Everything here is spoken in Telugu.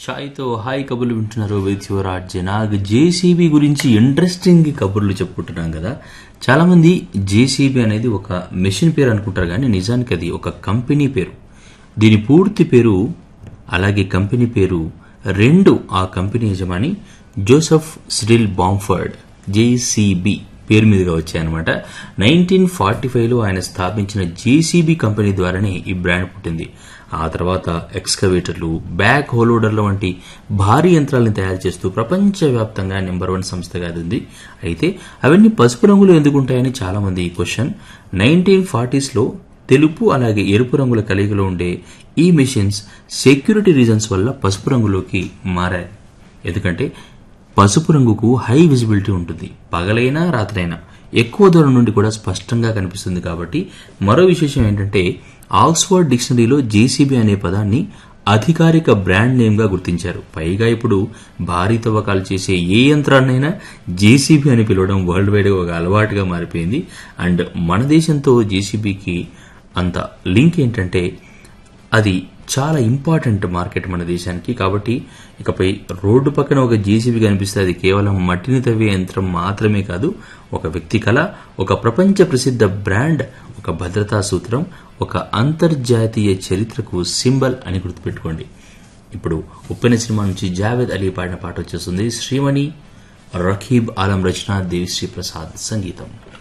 ఛాయ్తో హాయ్ కబుర్లు వింటున్నారు విత్ యువర్ ఆర్ట్ జనాగ్ జేసీబీ గురించి ఇంట్రెస్టింగ్ కబుర్లు చెప్పుకుంటున్నాం కదా చాలా మంది జేసీబీ అనేది ఒక మెషిన్ పేరు అనుకుంటారు కానీ నిజానికి అది ఒక కంపెనీ పేరు దీని పూర్తి పేరు అలాగే కంపెనీ పేరు రెండు ఆ కంపెనీ యజమాని జోసెఫ్ సిరిల్ బాంఫర్డ్ జేసీబీ పేరు మీదుగా వచ్చాయన్నమాట నైన్టీన్ ఫార్టీ ఫైవ్లో ఆయన స్థాపించిన జేసీబీ కంపెనీ ద్వారానే ఈ బ్రాండ్ పుట్టింది ఆ తర్వాత ఎక్స్కవేటర్లు బ్యాక్ హోలోడర్ల వంటి భారీ యంత్రాలను తయారు చేస్తూ ప్రపంచవ్యాప్తంగా నెంబర్ వన్ సంస్థగా అది ఉంది అయితే అవన్నీ పసుపు రంగులు ఎందుకుంటాయని చాలా మంది ఈ క్వశ్చన్ నైన్టీన్ ఫార్టీస్లో తెలుపు అలాగే ఎరుపు రంగుల కలిగిలో ఉండే ఈ మెషిన్స్ సెక్యూరిటీ రీజన్స్ వల్ల పసుపు రంగులోకి మారాయి ఎందుకంటే పసుపు రంగుకు హై విజిబిలిటీ ఉంటుంది పగలైనా రాత్రైనా ఎక్కువ దూరం నుండి కూడా స్పష్టంగా కనిపిస్తుంది కాబట్టి మరో విశేషం ఏంటంటే ఆక్స్ఫర్డ్ డిక్షనరీలో జేసీబీ అనే పదాన్ని అధికారిక బ్రాండ్ నేమ్ గా గుర్తించారు పైగా ఇప్పుడు భారీ తవ్వకాలు చేసే ఏ యంత్రాన్నైనా జేసీబీ అని పిలవడం వరల్డ్ వైడ్ గా ఒక అలవాటుగా మారిపోయింది అండ్ మన దేశంతో జేసీబీకి అంత లింక్ ఏంటంటే అది చాలా ఇంపార్టెంట్ మార్కెట్ మన దేశానికి కాబట్టి ఇకపై రోడ్డు పక్కన ఒక జేసీబీ కనిపిస్తే అది కేవలం మట్టిని తవ్వే యంత్రం మాత్రమే కాదు ఒక వ్యక్తి కళ ఒక ప్రపంచ ప్రసిద్ధ బ్రాండ్ ఒక భద్రతా సూత్రం ఒక అంతర్జాతీయ చరిత్రకు సింబల్ అని గుర్తుపెట్టుకోండి ఇప్పుడు ఉప్పెన సినిమా నుంచి జావేద్ అలీ పాడిన పాట వచ్చేస్తుంది శ్రీమణి రఖీబ్ ఆలం రచన దేవిశ్రీ ప్రసాద్ సంగీతం